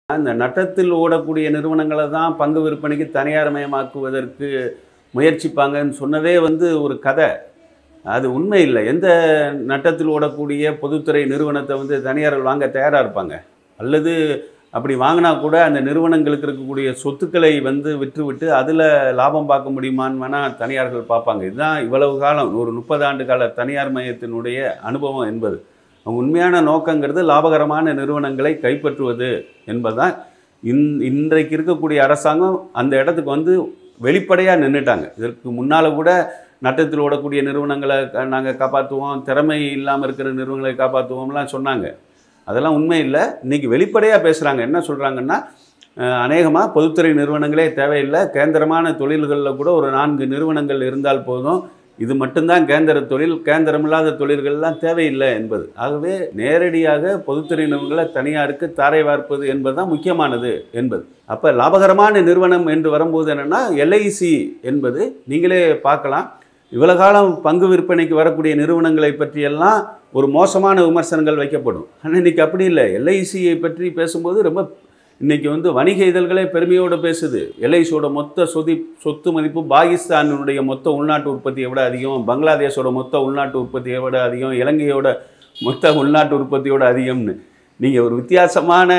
அந்த நட்டத்தில் ஓடக்கூடிய நிறுவனங்களை தான் பங்கு விற்பனைக்கு தனியார்மயமாக்குவதற்கு முயற்சிப்பாங்கன்னு சொன்னதே வந்து ஒரு கதை அது உண்மை இல்லை எந்த நட்டத்தில் ஓடக்கூடிய பொதுத்துறை நிறுவனத்தை வந்து தனியார்கள் வாங்க தயாராக இருப்பாங்க அல்லது அப்படி வாங்கினா கூட அந்த நிறுவனங்களுக்கு இருக்கக்கூடிய சொத்துக்களை வந்து விற்றுவிட்டு அதில் லாபம் பார்க்க முடியுமான்னு வேணால் தனியார்கள் பார்ப்பாங்க இதுதான் இவ்வளவு காலம் ஒரு முப்பது ஆண்டு கால தனியார் மயத்தினுடைய அனுபவம் என்பது அவங்க உண்மையான நோக்கங்கிறது லாபகரமான நிறுவனங்களை கைப்பற்றுவது என்பதுதான் இன் இன்றைக்கு இருக்கக்கூடிய அரசாங்கம் அந்த இடத்துக்கு வந்து வெளிப்படையாக நின்றுட்டாங்க இதற்கு முன்னால் கூட நட்டத்தில் ஓடக்கூடிய நிறுவனங்களை நாங்கள் காப்பாற்றுவோம் திறமை இல்லாமல் இருக்கிற நிறுவனங்களை காப்பாற்றுவோம்லாம் சொன்னாங்க அதெல்லாம் உண்மை இல்லை இன்றைக்கி வெளிப்படையாக பேசுகிறாங்க என்ன சொல்கிறாங்கன்னா அநேகமாக பொதுத்துறை நிறுவனங்களே தேவையில்லை கேந்திரமான தொழில்களில் கூட ஒரு நான்கு நிறுவனங்கள் இருந்தால் போதும் இது மட்டும்தான் கேந்திர தொழில் கேந்திரமில்லாத தொழில்கள்லாம் தேவையில்லை என்பது ஆகவே நேரடியாக பொதுத்துறை நிறுவனங்களை தனியாருக்கு தாரை வார்ப்பது என்பது தான் முக்கியமானது என்பது அப்போ லாபகரமான நிறுவனம் என்று வரும்போது என்னென்னா எல்ஐசி என்பது நீங்களே பார்க்கலாம் இவ்வளவு காலம் பங்கு விற்பனைக்கு வரக்கூடிய நிறுவனங்களை பற்றியெல்லாம் ஒரு மோசமான விமர்சனங்கள் வைக்கப்படும் ஆனால் இன்றைக்கி அப்படி இல்லை எல்ஐசியை பற்றி பேசும்போது ரொம்ப இன்றைக்கி வந்து வணிக இதழ்களே பெருமையோடு பேசுது எல்ஐசியோட மொத்த சொதி சொத்து மதிப்பு பாகிஸ்தானுடைய மொத்த உள்நாட்டு உற்பத்தியை விட அதிகம் பங்களாதேஷோட மொத்த உள்நாட்டு உற்பத்தியை விட அதிகம் இலங்கையோட மொத்த உள்நாட்டு உற்பத்தியோட அதிகம்னு நீங்கள் ஒரு வித்தியாசமான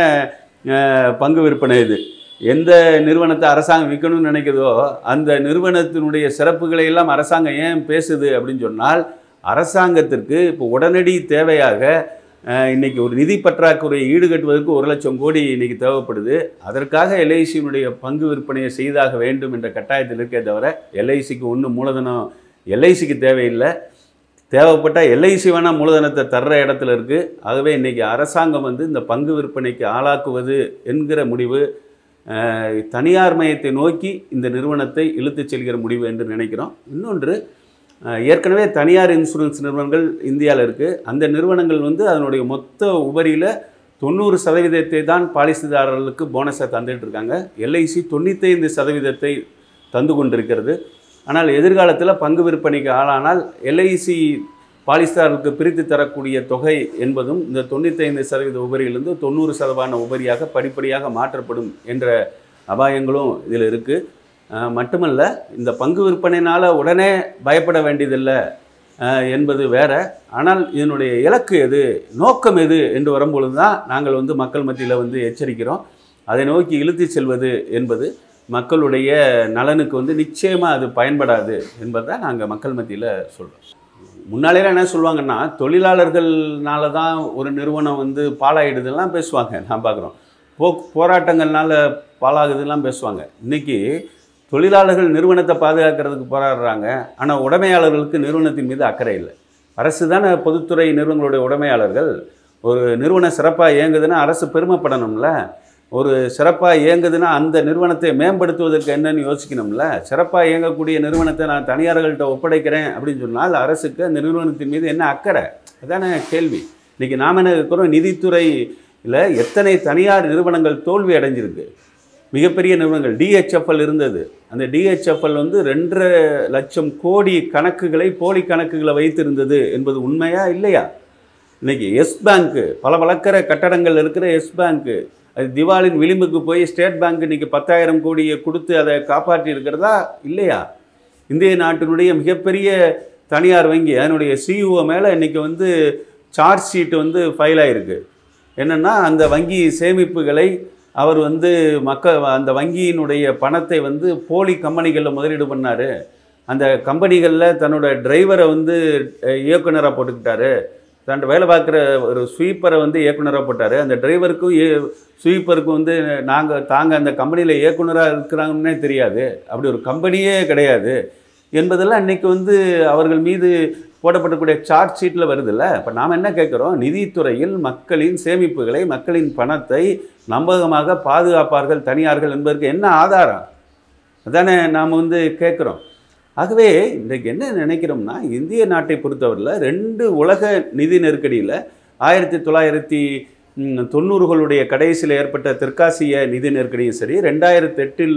அஹ், பங்கு விற்பனை இது எந்த நிறுவனத்தை அரசாங்கம் விற்கணும்னு நினைக்குதோ அந்த நிறுவனத்தினுடைய சிறப்புகளை எல்லாம் அரசாங்கம் ஏன் பேசுது அப்படின்னு சொன்னால் அரசாங்கத்திற்கு இப்போ உடனடி தேவையாக அஹ், இன்னைக்கு ஒரு நிதி பற்றாக்குறையை ஈடுகட்டுவதற்கு ஒரு லட்சம் கோடி இன்னைக்கு தேவைப்படுது அதற்காக எல்ஐசியினுடைய பங்கு விற்பனையை செய்தாக வேண்டும் என்ற கட்டாயத்தில் இருக்கே தவிர எல்ஐசிக்கு ஒன்றும் மூலதனம் எல்ஐசிக்கு தேவையில்லை தேவைப்பட்டால் எல்ஐசி வேணால் மூலதனத்தை தர்ற இடத்துல இருக்குது ஆகவே இன்றைக்கி அரசாங்கம் வந்து இந்த பங்கு விற்பனைக்கு ஆளாக்குவது என்கிற முடிவு அஹ், தனியார் மயத்தை நோக்கி இந்த நிறுவனத்தை இழுத்துச் செல்கிற முடிவு என்று நினைக்கிறோம் இன்னொன்று அஹ், ஏற்கனவே தனியார் இன்சூரன்ஸ் நிறுவனங்கள் இந்தியாவில் இருக்குது அந்த நிறுவனங்கள் வந்து அதனுடைய மொத்த உபரியில் தொண்ணூறு சதவீதத்தை தான் பாலிசிதாரர்களுக்கு போனஸை தந்துட்டு இருக்காங்க எல்ஐசி தொண்ணூத்தைந்து சதவீதத்தை தந்து கொண்டிருக்கிறது ஆனால் எதிர்காலத்தில் பங்கு விற்பனைக்கு ஆளானால் எல்ஐசி பாலிஸ்தாருக்கு பிரித்து தரக்கூடிய தொகை என்பதும் இந்த தொண்ணூத்தைந்து சதவீத உபரியிலிருந்து தொண்ணூறு சதமான உபரியாக படிப்படியாக மாற்றப்படும் என்ற அபாயங்களும் இதில் இருக்குது மட்டுமல்ல இந்த பங்கு விற்பனையினால் உடனே பயப்பட வேண்டியதில்லை அஹ், என்பது வேற ஆனால் இதனுடைய இலக்கு எது நோக்கம் எது என்று வரும்பொழுது தான் நாங்கள் வந்து மக்கள் மத்தியில் வந்து எச்சரிக்கிறோம் அதை நோக்கி இழுத்துச் செல்வது என்பது மக்களுடைய நலனுக்கு வந்து நிச்சயமாக அது பயன்படாது என்பதை நாங்கள் மக்கள் மத்தியில் சொல்கிறோம் முன்னாலே என்ன சொல்லுவாங்கன்னா தொழிலாளர்கள்னால தான் ஒரு நிறுவனம் வந்து பாழாயிடுதுலாம் பேசுவாங்க நான் பார்க்குறோம் போ போராட்டங்கள்னால பாழாகுதுலாம் பேசுவாங்க இன்றைக்கி தொழிலாளர்கள் நிறுவனத்தை பாதுகாக்கிறதுக்கு போராடுறாங்க ஆனால் உடைமையாளர்களுக்கு நிறுவனத்தின் மீது அக்கறை இல்லை அரசு தானே பொதுத்துறை நிறுவனங்களுடைய உடைமையாளர்கள் ஒரு நிறுவனம் சிறப்பாக இயங்குதுன்னா அரசு பெருமைப்படணும்ல ஒரு சிறப்பாக இயங்குதுன்னா அந்த நிறுவனத்தை மேம்படுத்துவதற்கு என்னன்னு யோசிக்கணும்ல சிறப்பாக இயங்கக்கூடிய நிறுவனத்தை நான் தனியார்கள்ட்ட ஒப்படைக்கிறேன் அப்படின்னு சொன்னால் அரசுக்கு அந்த நிறுவனத்தின் மீது என்ன அக்கறை அதானே கேள்வி இன்றைக்கி நாம் என்ன இருக்கிறோம் நிதித்துறையில் எத்தனை தனியார் நிறுவனங்கள் தோல்வி அடைஞ்சிருக்கு மிகப்பெரிய நிறுவனங்கள் டிஹெச்எஃப்எல் இருந்தது அந்த டிஹெச்எஃப்எல் வந்து ரெண்டரை லட்சம் கோடி கணக்குகளை போலி கணக்குகளை வைத்திருந்தது என்பது உண்மையா இல்லையா இன்னைக்கு எஸ் பேங்க்கு பல வழக்கற கட்டடங்கள் இருக்கிற எஸ் பேங்க்கு அது திவாலின் விளிம்புக்கு போய் ஸ்டேட் பேங்க் இன்னைக்கு பத்தாயிரம் கோடியை கொடுத்து அதை காப்பாற்றி இருக்கிறதா இல்லையா இந்திய நாட்டினுடைய மிகப்பெரிய தனியார் வங்கி அதனுடைய சிஇஓ மேலே இன்னைக்கு வந்து சார்ஜ் ஷீட் வந்து ஃபைல் ஆயிருக்கு என்னென்னா அந்த வங்கி சேமிப்புகளை அவர் வந்து மக்க அந்த வங்கியினுடைய பணத்தை வந்து போலி கம்பெனிகளில் முதலீடு பண்ணார் அந்த கம்பெனிகளில் தன்னோட டிரைவரை வந்து அஹ், இயக்குனராக போட்டுக்கிட்டாரு தன் வேலை பார்க்குற ஒரு ஸ்வீப்பரை வந்து இயக்குனராக போட்டார் அந்த டிரைவருக்கும் ஏ ஸ்வீப்பருக்கும் வந்து நாங்கள் தாங்க அந்த கம்பெனியில் இயக்குனராக இருக்கிறாங்கன்னே தெரியாது அப்படி ஒரு கம்பெனியே கிடையாது என்பதெல்லாம் இன்றைக்கி வந்து அவர்கள் மீது போடப்படக்கூடிய சார்ஜ் ஷீட்டில் வருதுல்ல இப்போ நாம் என்ன கேட்குறோம் நிதித்துறையில் மக்களின் சேமிப்புகளை மக்களின் பணத்தை நம்பகமாக பாதுகாப்பார்கள் தனியார்கள் என்பதற்கு என்ன ஆதாரம் அதானே நாம் வந்து கேட்குறோம் ஆகவே இன்றைக்கு என்ன நினைக்கிறோம்னா இந்திய நாட்டை பொறுத்தவரையில் ரெண்டு உலக நிதி நெருக்கடியில் ஆயிரத்தி தொள்ளாயிரத்தி ம், தொண்ணூறுகளுடைய கடைசியில் ஏற்பட்ட தெற்காசிய நிதி நெருக்கடியும் சரி ரெண்டாயிரத்தி எட்டில்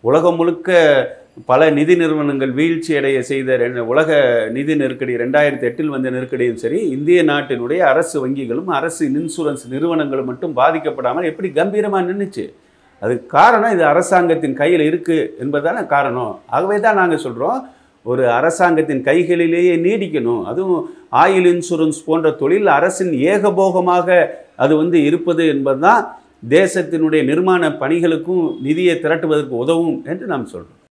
உலகம் முழுக்க பல நிதி நிறுவனங்கள் வீழ்ச்சி அடைய செய்த ரெண்டு- உலக நிதி நெருக்கடி ரெண்டாயிரத்தி எட்டில் வந்த நெருக்கடியும் சரி இந்திய நாட்டினுடைய அரசு வங்கிகளும் அரசு இன்சூரன்ஸ் நிறுவனங்களும் மட்டும் பாதிக்கப்படாமல் எப்படி கம்பீரமாக நின்றுச்சு அதுக்கு காரணம் இது அரசாங்கத்தின் கையில் இருக்குது என்பதுதானே காரணம் ஆகவே தான் நாங்கள் சொல்கிறோம் ஒரு அரசாங்கத்தின் கைகளிலேயே நீடிக்கணும் அதுவும் ஆயில் இன்சூரன்ஸ் போன்ற தொழில் அரசின் ஏகபோகமாக அது வந்து இருப்பது என்பதுதான் தேசத்தினுடைய நிர்மாண பணிகளுக்கும் நிதியை திரட்டுவதற்கு உதவும் என்று நாம் சொல்கிறோம்